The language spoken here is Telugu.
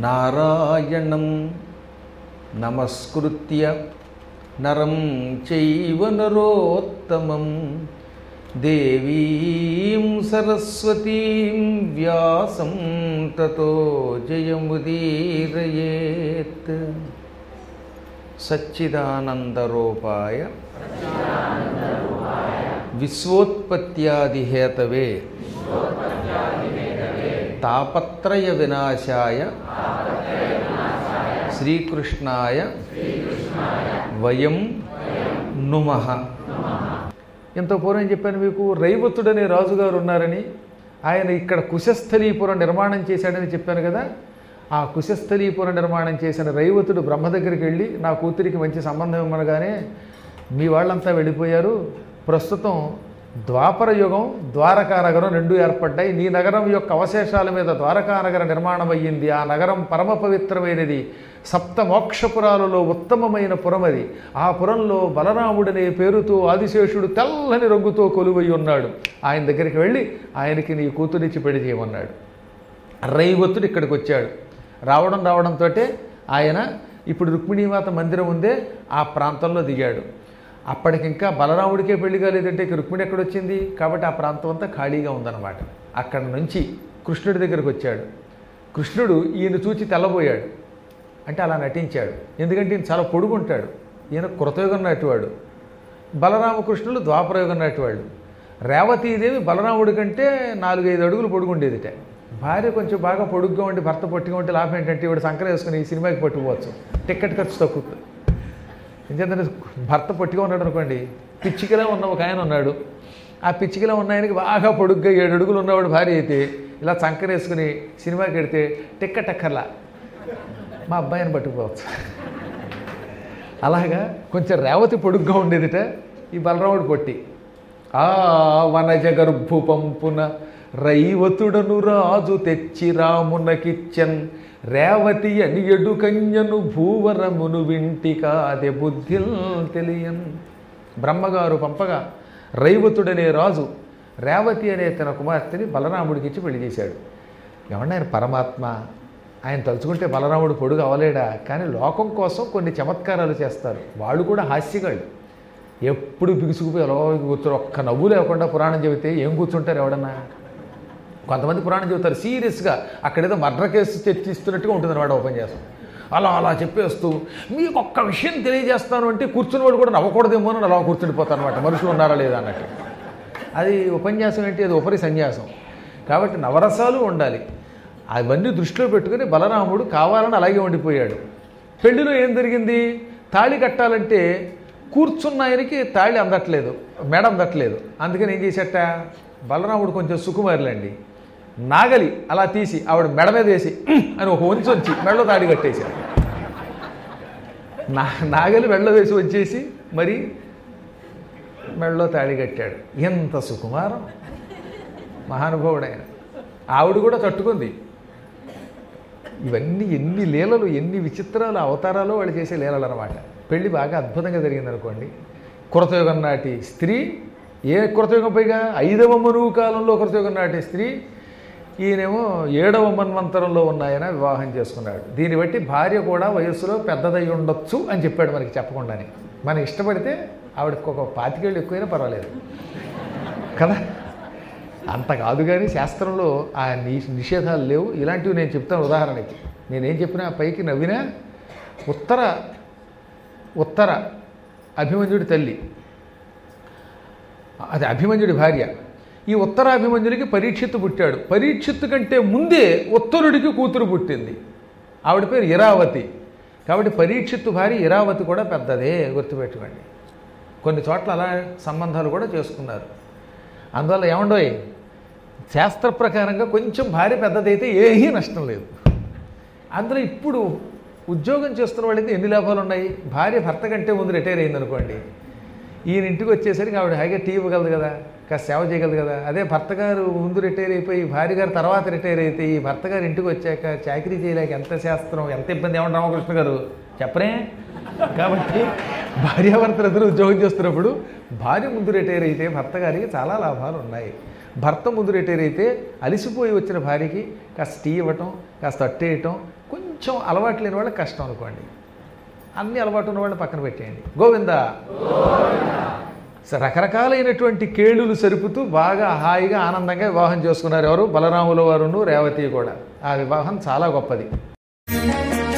నారాయణం నమస్కృత్య నరం చైవ నరోత్తమం దేవీం సరస్వతీం వ్యాసం తతో జయముదీరయేత్ సచ్చిదానందరూపాయ విశ్వోత్పత్యాదిహేతవే తాపత్రయ వినాశాయ శ్రీకృష్ణాయ వయం నుమః ఇంత పూర్వం చెప్పాను మీకు రైవతుడనే రాజుగారు ఉన్నారని ఆయన ఇక్కడ కుశస్థలీపురం నిర్మాణం చేశాడని చెప్పాను కదా ఆ కుశస్థలీపురం నిర్మాణం చేసిన రైవతుడు బ్రహ్మ దగ్గరికి వెళ్ళి నా కూతురికి మంచి సంబంధం ఇవ్వనగానే మీ వాళ్ళంతా వెళ్ళిపోయారు ప్రస్తుతం ద్వాపర యుగం ద్వారకా నగరం రెండు ఏర్పడ్డాయి నీ నగరం యొక్క అవశేషాల మీద ద్వారకా నగర నిర్మాణం అయ్యింది ఆ నగరం పరమ పవిత్రమైనది సప్త మోక్షపురాలలో ఉత్తమమైన పురం అది ఆ పురంలో బలరాముడనే పేరుతో ఆదిశేషుడు తెల్లని రంగుతో కొలువై ఉన్నాడు ఆయన దగ్గరికి వెళ్ళి ఆయనకి నీ కూతురిచ్చి పెళ్లి చేయమన్నాడు రైవత్తుడు ఇక్కడికి వచ్చాడు రావడం రావడంతో ఆయన ఇప్పుడు రుక్మిణీమాత మందిరం ఉందే ఆ ప్రాంతంలో దిగాడు అప్పటికింకా బలరాముడికే పెళ్లి కాలేదంటే ఇక రుక్మిణి ఎక్కడొచ్చింది కాబట్టి ఆ ప్రాంతం అంతా ఖాళీగా ఉందన్నమాట అక్కడ నుంచి కృష్ణుడి దగ్గరికి వచ్చాడు కృష్ణుడు ఈయన చూచి తెల్లబోయాడు అంటే అలా నటించాడు ఎందుకంటే ఈయన చాలా పొడుగుంటాడు ఈయన కృతయుగం నాటివాడు బలరామకృష్ణులు ద్వాపరయుగం నాటివాళ్ళు రేవతీదేవి బలరాముడి కంటే నాలుగైదు అడుగులు పొడుగుండేదిట భార్య కొంచెం బాగా పొడుగ్గా ఉండి భర్త పొట్టిగా ఉంటే లాభం ఏంటంటే ఇవిడ సంకర వేసుకుని ఈ సినిమాకి పట్టుకోవచ్చు టికెట్ ఖర్చు తక్కువ ఎందుకంటే భర్త పొట్టిగా ఉన్నాడు అనుకోండి పిచ్చికిలా ఉన్న ఒక ఆయన ఉన్నాడు ఆ పిచ్చికిలా ఉన్న ఆయనకి బాగా పొడుగ్గా ఏడు అడుగులు ఉన్నవాడు భార్య అయితే ఇలా చంకరేసుకుని సినిమాకి వెడితే టిక్కెట్ అక్కర్లా మా అబ్బాయిని పట్టుకుపోవచ్చు అలాగా కొంచెం రేవతి పొడుగ్గా ఉండేదిట ఈ బలరాముడు పొట్టి ఆ వనజ గర్భు పంపున రైవతుడను రాజు తెచ్చి రామునకిచ్చన్ రేవతి అని ఎడు కన్యను భూవరమును వింటి కాదె బుద్ధిల్ తెలియన్ బ్రహ్మగారు పంపగా రైవతుడనే రాజు రేవతి అనే తన కుమార్తెని బలరాముడికి ఇచ్చి పెళ్లి చేశాడు ఏమన్నా ఆయన పరమాత్మ ఆయన తలుచుకుంటే బలరాముడు పొడుగు అవలేడా కానీ లోకం కోసం కొన్ని చమత్కారాలు చేస్తారు వాళ్ళు కూడా హాస్యగాళ్ళు ఎప్పుడు బిగుసుకుపోయి ఎలా కూర్చోరు ఒక్క నవ్వు లేకుండా పురాణం చెబితే ఏం కూర్చుంటారు ఎవడన్నా కొంతమంది పురాణం చెబుతారు సీరియస్గా అక్కడేదో మర్డర్ కేసు చర్చిస్తున్నట్టుగా ఉంటుంది వాడు ఓపెన్ చేస్తాం అలా అలా చెప్పేస్తూ మీకు ఒక్క విషయం తెలియజేస్తాను అంటే కూర్చున్నవాడు కూడా నవ్వకూడదేమో అని అలా కూర్చుండిపోతారు అనమాట మనుషులు ఉన్నారా లేదా అన్నట్టు అది ఉపన్యాసం ఏంటి అది ఉపరి సన్యాసం కాబట్టి నవరసాలు ఉండాలి అవన్నీ దృష్టిలో పెట్టుకుని బలరాముడు కావాలని అలాగే ఉండిపోయాడు పెళ్లిలో ఏం జరిగింది తాళి కట్టాలంటే కూర్చున్న ఆయనకి తాళి అందట్లేదు మెడ అందట్లేదు అందుకని ఏం చేసేట బలరాముడు కొంచెం సుకుమారులండి నాగలి అలా తీసి ఆవిడ మెడ మీద వేసి "ఉమ్" అని ఒక వంచి వచ్చి మెడలో తాడి కట్టేశాడు నా నాగలి మెడలో వేసి వచ్చేసి మరి మెడలో తాళి కట్టాడు ఎంత సుకుమారం మహానుభావుడు ఆయన ఆవిడ కూడా తట్టుకుంది ఇవన్నీ ఎన్ని లీలలు ఎన్ని విచిత్రాలు అవతారాలు వాళ్ళు చేసే లీలలు అనమాట పెళ్ళి బాగా అద్భుతంగా జరిగింది అనుకోండి కృతయుగం నాటి స్త్రీ ఏ కృతయుగం పైగా ఐదవ మనువు కాలంలో కృతయుగం నాటి స్త్రీ ఈయనేమో ఏడవ మన్వంతరంలో ఉన్న ఆయన వివాహం చేసుకున్నాడు దీన్ని బట్టి భార్య కూడా వయస్సులో పెద్దదై ఉండొచ్చు అని చెప్పాడు మనకి చెప్పకుండానే మనం ఇష్టపడితే ఆవిడకి ఒక పాతికేళ్ళు ఎక్కువైనా పర్వాలేదు కదా అంత కాదు కానీ శాస్త్రంలో ఆ ని నిషేధాలు లేవు ఇలాంటివి నేను చెప్తాను ఉదాహరణకి నేనేం చెప్పినా పైకి నవ్వినా ఉత్తర ఉత్తర అభిమన్యుడి తల్లి అది అభిమన్యుడి భార్య ఈ ఉత్తర అభిమన్యుడికి పరీక్షిత్తు పుట్టాడు పరీక్షిత్తు కంటే ముందే ఉత్తరుడికి కూతురు పుట్టింది ఆవిడ పేరు ఇరావతి కాబట్టి పరీక్షిత్తు భార్య ఇరావతి కూడా పెద్దదే గుర్తుపెట్టుకోండి కొన్ని చోట్ల అలా సంబంధాలు కూడా చేసుకున్నారు అందువల్ల ఏమండోయ్ శాస్త్ర ప్రకారంగా కొంచెం భార్య పెద్దదైతే ఏమీ నష్టం లేదు అందులో ఇప్పుడు ఉద్యోగం చేస్తున్న వాళ్ళైతే ఎన్ని లాభాలు ఉన్నాయి భార్య భర్త కంటే ముందు రిటైర్ అయింది అనుకోండి ఈయన ఇంటికి వచ్చేసరికి ఆవిడ హాయిగా టీ ఇవ్వగలదు కదా కాస్త సేవ చేయగలదు కదా అదే భర్త గారు ముందు రిటైర్ అయిపోయి భార్య గారు తర్వాత రిటైర్ అయితే ఈ భర్త గారు ఇంటికి వచ్చాక చాకరీ చేయలేక ఎంత శాస్త్రం ఎంత ఇబ్బంది ఏమంటారు రామకృష్ణ గారు చెప్పరే కాబట్టి భార్యాభర్తలు ఇద్దరు ఉద్యోగం చేస్తున్నప్పుడు భార్య ముందు రిటైర్ అయితే భర్త గారికి చాలా లాభాలు ఉన్నాయి భర్త ముందు రిటైర్ అయితే అలిసిపోయి వచ్చిన భార్యకి కాస్త టీ ఇవ్వటం కాస్త అట్టేయటం కొంచెం అలవాటు లేని వాళ్ళకి కష్టం అనుకోండి అన్ని అలవాటు ఉన్న వాళ్ళని పక్కన పెట్టేయండి గోవిందా స- రకరకాలైనటువంటి కేళులు సరుపుతూ బాగా హాయిగా ఆనందంగా వివాహం చేసుకున్నారు ఎవరు బలరాముల వారును రేవతి కూడా ఆ వివాహం చాలా గొప్పది